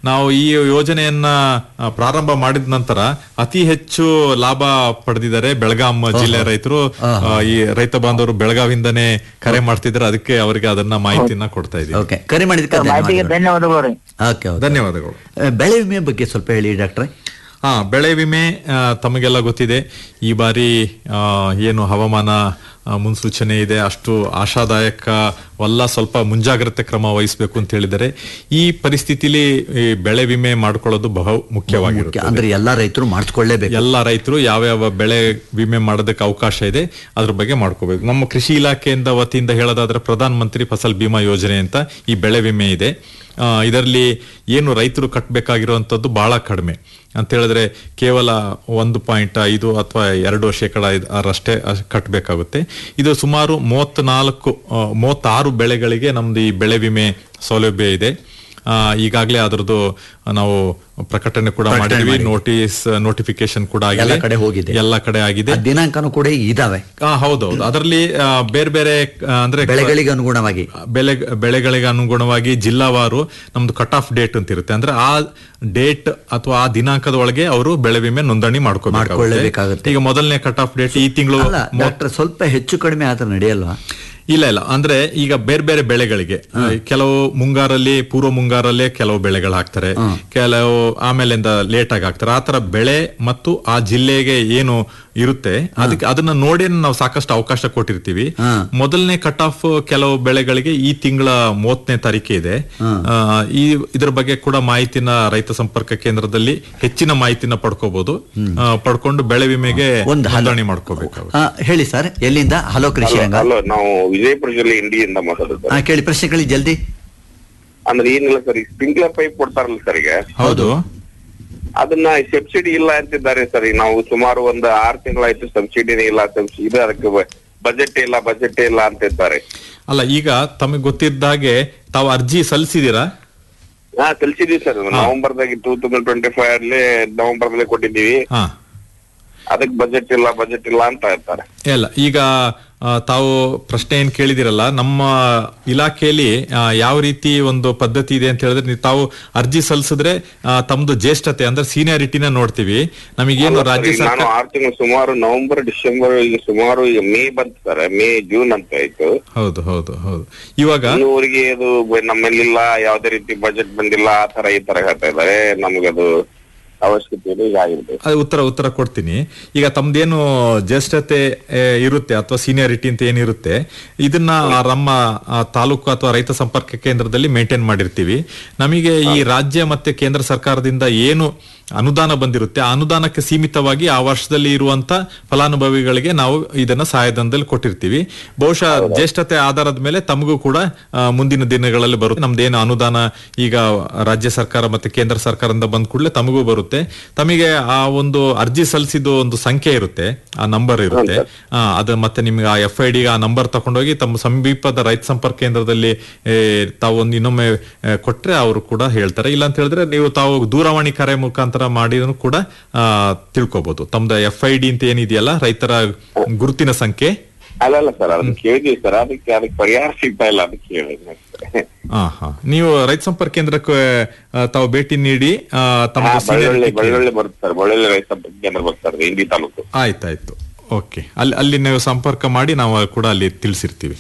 ನಾವು ಈ ಯೋಜನೆಯನ್ನ ಆ, ಪ್ರಾರಂಭ ಮಾಡಿದ ನಂತರ ಅತಿ ಹೆಚ್ಚು ಲಾಭ ಪಡೆದಿದ್ದಾರೆ ಬೆಳಗಾಂ ಜಿಲ್ಲೆ ರೈತರು ಆ, ಈ ರೈತ ಬಾಂಧವರು ಬೆಳಗಾವಿಂದನೇ ಕರೆ ಮಾಡ್ತಿದ್ದಾರೆ ಅದಕ್ಕೆ ಅವರಿಗೆ ಅದನ್ನ ಮಾಹಿತಿಯನ್ನ ಕೊಡ್ತಾ ಇದ್ದೀವಿ ಓಕೆ ಕರೆ ಮಾಡಿದಕ್ಕೆ ಮಾಹಿತಿಗೆ ಧನ್ಯವಾದಗಳು ಧನ್ಯವಾದಗಳು ರೀ ಓಕೆ ಓಕೆ ಧನ್ಯವಾದಗಳು ಆ, ಬೆಳೆ ವಿಮೆ ಬಗ್ಗೆ ಸ್ವಲ್ಪ ಹೇಳಿ ಡಾಕ್ಟ್ರೆ ಹಾ ಬೆಳೆ ವಿಮೆ ಆ, ತಮಗೆಲ್ಲ ಗೊತ್ತಿದೆ ಈ ಬಾರಿ ಆ, ಏನು ಹವಾಮಾನ ಆ, ಮುನ್ಸೂಚನೆ ಇದೆ ಅಷ್ಟು ಆಶಾದಾಯಕವಲ್ಲ ಸ್ವಲ್ಪ ಮುಂಜಾಗ್ರತೆ ಕ್ರಮ ವಹಿಸಬೇಕು ಅಂತ ಹೇಳಿದರೆ ಈ ಪರಿಸ್ಥಿತಿಲಿ ಈ ಬೆಳೆ ವಿಮೆ ಮಾಡ್ಕೊಳ್ಳೋದು ಬಹು ಮುಖ್ಯವಾಗಿರುತ್ತೆ ಅಂದ್ರೆ ಎಲ್ಲಾ ರೈತರು ಮಾಡಿಸ್ಕೊಳ್ಳೇಬೇಕು ಎಲ್ಲ ರೈತರು ಯಾವ್ಯಾವ ಬೆಳೆ ವಿಮೆ ಮಾಡೋದಕ್ಕೆ ಅವಕಾಶ ಇದೆ ಅದ್ರ ಬಗ್ಗೆ ಮಾಡ್ಕೋಬೇಕು ನಮ್ಮ ಕೃಷಿ ಇಲಾಖೆಯಿಂದ ವತಿಯಿಂದ ಹೇಳೋದಾದ್ರೆ ಪ್ರಧಾನ ಮಂತ್ರಿ ಫಸಲ್ ಬಿಮಾ ಯೋಜನೆ ಅಂತ ಈ ಬೆಳೆ ವಿಮೆ ಇದೆ ಆ, ಇದರಲ್ಲಿ ಏನು ರೈತರು ಕಟ್ಟಬೇಕಾಗಿರುವಂಥದ್ದು ಬಹಳ ಕಡಿಮೆ ಅಂತ ಹೇಳಿದ್ರೆ ಕೇವಲ ಒಂದು ಪಾಯಿಂಟ್ ಐದು ಅಥವಾ ಎರಡು ಶೇಕಡ ಐದ್- ಅರಷ್ಟೇ ಅಷ್ಟ್ ಕಟ್ಟಬೇಕಾಗುತ್ತೆ ಇದು ಸುಮಾರು ಮೂವತ್ನಾಲ್ಕು ಆ, ಮೂವತ್ತಾರು ಬೆಳೆಗಳಿಗೆ ನಮ್ದು ಈ ಬೆಳೆ ವಿಮೆ ಸೌಲಭ್ಯ ಇದೆ ಆ, ಈಗಾಗಲೇ ಅದರದ್ದು ನಾವು ಪ್ರಕಟಣೆ ಕೂಡ ಮಾಡಿದ್ವಿ ನೋಟಿಸ್ ನೋಟಿಫಿಕೇಶನ್ ಕೂಡ ಆಗಿದೆ ಎಲ್ಲ ಕಡೆ ಹೋಗಿದೆ. ಎಲ್ಲ ಕಡೆ ಆಗಿದೆ ಆ ದಿನಾಂಕನೂ ಕೂಡ ಇದಾವೆ ಆ, ಹೌದೌದು ಅದರಲ್ಲಿ ಆ, ಬೇರೆ ಬೇರೆ ಆ, ಅಂದ್ರೆ ಬೆಳೆಗಳಿಗೆ ಅನುಗುಣವಾಗಿ ಬೆಳೆ ಬೆಳೆಗಳಿಗೆ ಅನುಗುಣವಾಗಿ ಜಿಲ್ಲಾವಾರು ನಮ್ದು ಕಟ್ ಆಫ್ ಡೇಟ್ ಅಂತ ಇರುತ್ತೆ ಅಂದ್ರೆ ಆ ಡೇಟ್ ಅಥವಾ ಆ ದಿನಾಂಕದ ಒಳಗೆ ಅವರು ಬೆಳೆ ವಿಮೆ ನೋಂದಣಿ ಮಾಡ್ಕೋಬೇಕಾಗುತ್ತೆ ಮಾಡ್ಕೊಳ್ಳೇಬೇಕಾಗುತ್ತೆ. ಈಗ ಮೊದಲನೇ ಕಟ್ ಆಫ್ ಡೇಟ್ ಈ ತಿಂಗಳು ಅಲ್ಲ ಡಾಕ್ಟರ್ ಸ್ವಲ್ಪ ಹೆಚ್ಚು ಕಡಿಮೆ ಆದ್ರೆ ನಡೆಯಲ್ವಾ ಇಲ್ಲ ಇಲ್ಲ ಅಂದ್ರೆ ಈಗ ಬೇರೆ ಬೇರೆ ಬೆಳೆಗಳಿಗೆ ಕೆಲವು ಮುಂಗಾರಲ್ಲಿ ಪೂರ್ವ ಮುಂಗಾರಲ್ಲೇ ಕೆಲವು ಬೆಳೆಗಳು ಹಾಕ್ತಾರೆ ಕೆಲವು ಆಮೇಲಿಂದ ಲೇಟ್ ಆಗಿ ಹಾಕ್ತಾರೆ ಆ ತರ ಬೆಳೆ ಮತ್ತು ಆ ಜಿಲ್ಲೆಗೆ ಏನು ಇರುತ್ತೆ ಅದಕ್ಕೆ ಅದನ್ನ ನೋಡಿ ನಾವು ಸಾಕಷ್ಟು ಅವಕಾಶ ಕೊಟ್ಟಿರ್ತೀವಿ ಮೊದಲನೇ ಕಟ್ ಆಫ್ ಕೆಲವು ಬೆಳೆಗಳಿಗೆ ಈ ತಿಂಗಳ ಮೂವತ್ತನೇ ತಾರೀಕು ಇದೆ ಆ, ಈ ಇದ್ರ ಬಗ್ಗೆ ಕೂಡ ಮಾಹಿತಿನ ರೈತ ಸಂಪರ್ಕ ಕೇಂದ್ರದಲ್ಲಿ ಹೆಚ್ಚಿನ ಮಾಹಿತಿನ ಪಡ್ಕೋಬಹುದು ಆ, ಪಡ್ಕೊಂಡು ಬೆಳೆ ವಿಮೆಗೆ ಒಂದು ನೋಂದಣಿ ಮಾಡ್ಕೋಬೇಕು ಆ, ಹೇಳಿ ಸರ್ ಎಲ್ಲಿಂದ ಹಲೋ ಕೃಷಿ ರಂಗ ಹಲೋ ನಾವು ವಿಜಯಪುರ ಜಿಲ್ಲೆ ಇಂಡಿಯಿಂದ ಮಾತಾಡೋದು ಆ, ಕೇಳಿ ಪ್ರಶ್ನೆ ಕೇಳಿ ಜಲ್ದಿ ಅಂದ್ರೆ ಏನಿಲ್ಲ ಸರ್ ಈಗ ಸ್ಪ್ರಿಂಕ್ಲರ್ ಪೈಪ್ ಕೊಡ್ತಾರಲ್ಲ ಸರ್ ಈಗ ಹೌದು ಅದನ್ನ ಸಬ್ಸಿಡಿ ಇಲ್ಲ ಅಂತಿದ್ದಾರೆ ಸರ್ ಈಗ ನಾವು ಸುಮಾರು ಒಂದು ಆರು ತಿಂಗಳಾಯ್ತು ಸಬ್ಸಿಡಿನೇ ಇಲ್ಲ ಸಬ್ಸಿಡಿ ಇದು ಅದಕ್ಕೆ ಬಜೆಟ್ ಇಲ್ಲ ಬಜೆಟ್ ಇಲ್ಲ ಅಂತಿದ್ದಾರೆ ಅಲ್ಲ ಈಗ ತಮಗೆ ಗೊತ್ತಿದ್ದ ಹಾಗೆ ತಾವು ಅರ್ಜಿ ಸಲ್ಲಿಸಿದೀರಾ ಹಾ ಕಲ್ಸಿದೀವಿ ಸರ್ ನವೆಂಬರ್ದಾಗ ಟೂ ತೌಸಂಡ್ ಟ್ವೆಂಟಿ ಫೈವ್ ಅಲ್ಲಿ ನವೆಂಬರ್ ದಲ್ಲಿ ಕೊಟ್ಟಿದ್ದೀವಿ ಹಾ ಅದಕ್ಕೆ ಬಜೆಟ್ ಇಲ್ಲ ಬಜೆಟ್ ಇಲ್ಲ ಅಂತ ಹೇಳ್ತಾರೆ ಇಲ್ಲ ಈಗ ಆ, ತಾವು ಪ್ರಶ್ನೆ ಏನ್ ಕೇಳಿದಿರಲ್ಲ ನಮ್ಮ ಇಲಾಖೆಯಲ್ಲಿ ಆ, ಯಾವ ರೀತಿ ಒಂದು ಪದ್ಧತಿ ಇದೆ ಅಂತ ಹೇಳಿದ್ರೆ ನೀವು ತಾವು ಅರ್ಜಿ ಸಲ್ಲಿಸಿದ್ರೆ ಆ, ತಮ್ದು ಜ್ಯೇಷ್ಠತೆ ಅಂದ್ರೆ ಸೀನಿಯಾರಿಟಿನ ನೋಡ್ತೀವಿ ನಮಗೇನು ರಾಜ್ಯ ಈಗ ನಾನು ಸರ್ಕಾರ ಆರು ತಿಂಗಳು ಸುಮಾರು ನವೆಂಬರ್ ಡಿಸೆಂಬರ್ ಈಗ ಸುಮಾರು ಈಗ ಮೇ ಬಂತು ಸರ್ ಮೇ ಜೂನ್ ಅಂತ ಆಯ್ತು ಹೌದು ಹೌದು ಹೌದು ಇವಾಗ ಇನ್ನೂವರೆಗೆ ಅದು ಬ- ನಮ್ಮಲ್ಲಿಲ್ಲ ಯಾವ್ದೇ ರೀತಿ ಬಜೆಟ್ ಬಂದಿಲ್ಲ ಆ ತರ ಈ ತರ ಹೇಳ್ತಾ ಇದ್ದಾರೆ ನಮ್ಗೆ ಅದು ಅವಶ್ಯಕತೆ ಇದೆ ಈಗ ಆಗಿರ್ಬೇಕು ಅದು ಉತ್ತರ ಉತ್ತರ ಕೊಡ್ತೀನಿ ಈಗ ತಮ್ದೇನು ಜ್ಯೇಷ್ಠತೆ ಆ, ಇರುತ್ತೆ ಅಥವಾ ಸೀನಿಯಾರಿಟಿ ಅಂತ ಏನಿರುತ್ತೆ ಇದನ್ನ ಆ ನಮ್ಮ ಆ, ತಾಲೂಕು ಅಥವಾ ರೈತ ಸಂಪರ್ಕ ಕೇಂದ್ರದಲ್ಲಿ ಮೇಂಟೈನ್ ಮಾಡಿರ್ತೀವಿ ನಮಗೆ ಈ ರಾಜ್ಯ ಮತ್ತೆ ಕೇಂದ್ರ ಸರ್ಕಾರದಿಂದ ಏನು ಅನುದಾನ ಬಂದಿರುತ್ತೆ ಆ ಅನುದಾನಕ್ಕೆ ಸೀಮಿತವಾಗಿ ಆ ವರ್ಷದಲ್ಲಿ ಇರುವಂತ ಫಲಾನುಭವಿಗಳಿಗೆ ನಾವು ಇದನ್ನ ಸಹಾಯಧನದಲ್ಲಿ ಕೊಟ್ಟಿರ್ತೀವಿ ಬಹುಶಃ ಜ್ಯೇಷ್ಠತೆ ಆಧಾರದ ಮೇಲೆ ತಮಗೂ ಕೂಡ ಆ, ಮುಂದಿನ ದಿನಗಳಲ್ಲಿ ಬರುತ್ತೆ ನಮ್ದೇನು ಅನುದಾನ ಈಗ ರಾಜ್ಯ ಸರ್ಕಾರ ಮತ್ತೆ ಕೇಂದ್ರ ಸರ್ಕಾರದಿಂದ ಬಂದ ಕೂಡಲೇ ತಮಗೂ ಬರುತ್ತೆ ತಮಗೆ ಆ ಒಂದು ಅರ್ಜಿ ಸಲ್ಲಿಸಿದ ಒಂದು ಸಂಖ್ಯೆ ಇರುತ್ತೆ ಆ ನಂಬರ್ ಇರುತ್ತೆ ಆ, ಅದು ಮತ್ತೆ ನಿಮ್ಗೆ ಆ ಎಫ್ ಐ ಡಿ ಆ ನಂಬರ್ ತಗೊಂಡೋಗಿ ತಮ್ಮ ಸಮೀಪದ ರೈತ ಸಂಪರ್ಕ ಕೇಂದ್ರದಲ್ಲಿ ಏ, ತಾವು ಒಂದು ಇನ್ನೊಮ್ಮೆ ಆ, ಕೊಟ್ರೆ ಅವರು ಕೂಡ ಹೇಳ್ತಾರೆ ಇಲ್ಲ ಅಂತ ಹೇಳಿದ್ರೆ ನೀವು ತಾವು ದೂರವಾಣಿ ಕರೆ ಮುಖಾಂತರ ಮಾಡಿದ್ರು ಕೂಡ ಆ, ತಿಳ್ಕೊಬಹುದು ತಮ್ದು ಎಫ್ ಐ ಡಿ ಅಂತ ಏನಿದೆಯಲ್ಲ ರೈತರ ಗುರುತಿನ ಸಂಖ್ಯೆ ಅಲ್ಲ ಅಲ್ಲ ಸರ್ ಅದನ್ನ ಕೇಳಿದೀವಿ ಸರ್ ಅದಕ್ಕೆ ಅದಕ್ಕೆ ಪರಿಹಾರ ಸಿಗ್ತಾ ಇಲ್ಲ ಅದಕ್ಕೆ ಹೇಳಿದ್ವಿ ಹಾ ಹಾ ನೀವು ರೈತ ಸಂಪರ್ಕ ಕೇಂದ್ರಕ್ಕೆ ಆ, ತಾವು ಭೇಟಿ ನೀಡಿ ಆ, ತಮ್ಮ ಬಳ್ಳೊಳ್ಳಿ seniority ಕೇಳಿ. ಬಳ್ಳೊಳ್ಳಿ ಬರುತ್ತೆ ಸರ್ ಬಳ್ಳೊಳ್ಳಿ ರೈತ ಸಂಪರ್ಕ ಕೇಂದ್ರ ಬರ್ತಾರೆ ಇಂಡಿ ತಾಲೂಕು ಆಯ್ತಾಯ್ತು ಓಕೆ ಅಲ್ಲಿ ಅಲ್ಲಿ ನೀವು ಸಂಪರ್ಕ ಮಾಡಿ ನಾವು ಕೂಡ ಅಲ್ಲಿ ತಿಳಿಸಿರ್ತೀವಿ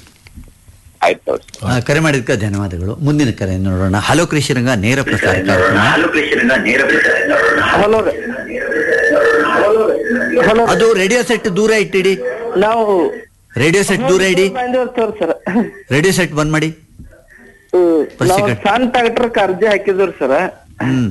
ಆಯ್ತು ಸರ್ ಆ, ಕರೆ ಮಾಡಿದಕ್ಕೆ ಧನ್ಯವಾದಗಳು ಮುಂದಿನ ಕರೆ ನೋಡೋಣ ಹಲೋ ಕೃಷಿ ರಂಗ ನೇರ ಪ್ರಸಾರ ಕಾರ್ಯಕ್ರಮ ಹಲೋ ರೀ ಹಲೋ ಅದು ರೇಡಿಯೋ ಸೆಟ್ ದೂರ ಇಟ್ಟಿಡಿ ನಾವು ರೇಡಿಯೋ ಸೆಟ್ ದೂರ ಇಡಿ ಬಂದಿರ್ತೀವ್ರಿ ಸರ್ ರೇಡಿಯೋ ಸೆಟ್ ಬಂದ್ ಮಾಡಿ ನಾವು ಪರ್ಸಿಕಟ್. ಸಣ್ಣ ಟ್ರಾಕ್ಟರ್ಕ್ ಅರ್ಜಿ ಹಾಕಿದ್ರಿ ಸರ್ ಹ್ಮ್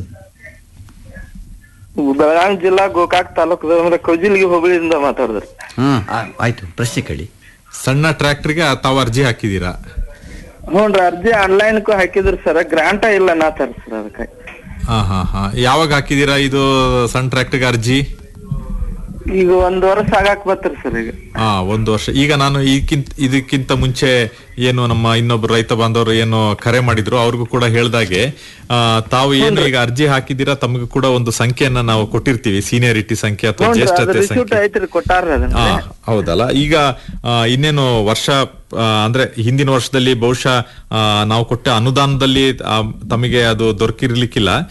ಬೆಳಗಾವಿ ಜಿಲ್ಲಾ ಗೋಕಾಕ್ ತಾಲೂಕು ಅಂದ್ರೆ ಕೌಜಿಲ್ಗಿ ಹೋಬಳಿಯಿಂದ ಮಾತಾಡಿದ್ರಿ ಹ್ಮ್ ಆ- ಆಯ್ತು ಪ್ರಶ್ನೆ ಕೇಳಿ ಸಣ್ಣ ಟ್ರ್ಯಾಕ್ಟರ್ಗೆ ತಾವು ಅರ್ಜಿ ಹಾಕಿದೀರಾ ಹ್ಞೂನ್ರಿ ಅರ್ಜಿ ಆನ್ಲೈನ್ ಕು ಹಾಕಿದ್ರಿ ಸರ್ ಗ್ರಾಂಟ ಇಲ್ಲ ನಾತಾರ ಸರ್ ಅದಕ್ಕೆ ಹಾ ಹಾ ಹಾ ಯಾವಾಗ ಹಾಕಿದೀರಾ ಇದು ಸಣ್ಣ ಟ್ರ್ಯಾಕ್ಟರ್ಗೆ ಅರ್ಜಿ ಈಗ ಒಂದ್ ವರ್ಷ ಆಗಾಕ್ ಬತ್ರಿ ಸರ್ ಈಗ ಹಾ ಒಂದು ವರ್ಷ ಈಗ ನಾನು ಈಗಿಂತ ಇದಕ್ಕಿಂತ ಮುಂಚೆ ಏನು ನಮ್ಮ ಇನ್ನೊಬ್ರು ರೈತ ಬಾಂಧವರು ಏನು ಕರೆ ಮಾಡಿದ್ರು ಅವ್ರಿಗೂ ಕೂಡ ಹೇಳ್ದಾಗೆ ಆ, ತಾವು ಏನು ಈಗ ಅರ್ಜಿ ಹಾಕಿದ್ದೀರಾ ತಮಗೂ ಕೂಡ ಒಂದು ಸಂಖ್ಯೆಯನ್ನ ನಾವು ಕೊಟ್ಟಿರ್ತೀವಿ ಸೀನಿಯರಿಟಿ ಸಂಖ್ಯೆ ಅಥವಾ ಹ್ಞೂನ್ರಿ ಅದು ಜ್ಯೇಷ್ಠತೆ ರಿಸೀಟ್ ಸಂಖ್ಯೆ ಐತ್ರಿ ಕೊಟ್ಟಾರ್ರಿ ಅದನ್ನ ಹಾ ಹೌದಲ್ಲ ಈಗ ಆ, ಇನ್ನೇನು ವರ್ಷ ಆ, ಅಂದ್ರೆ ಹಿಂದಿನ ವರ್ಷದಲ್ಲಿ ಬಹುಶಃ ಆ, ನಾವು ಕೊಟ್ಟ ಅನುದಾನದಲ್ಲಿ ಆ, ತಮಗೆ ಅದು ದೊರಕಿರ್ಲಿಕ್ಕಿಲ್ಲ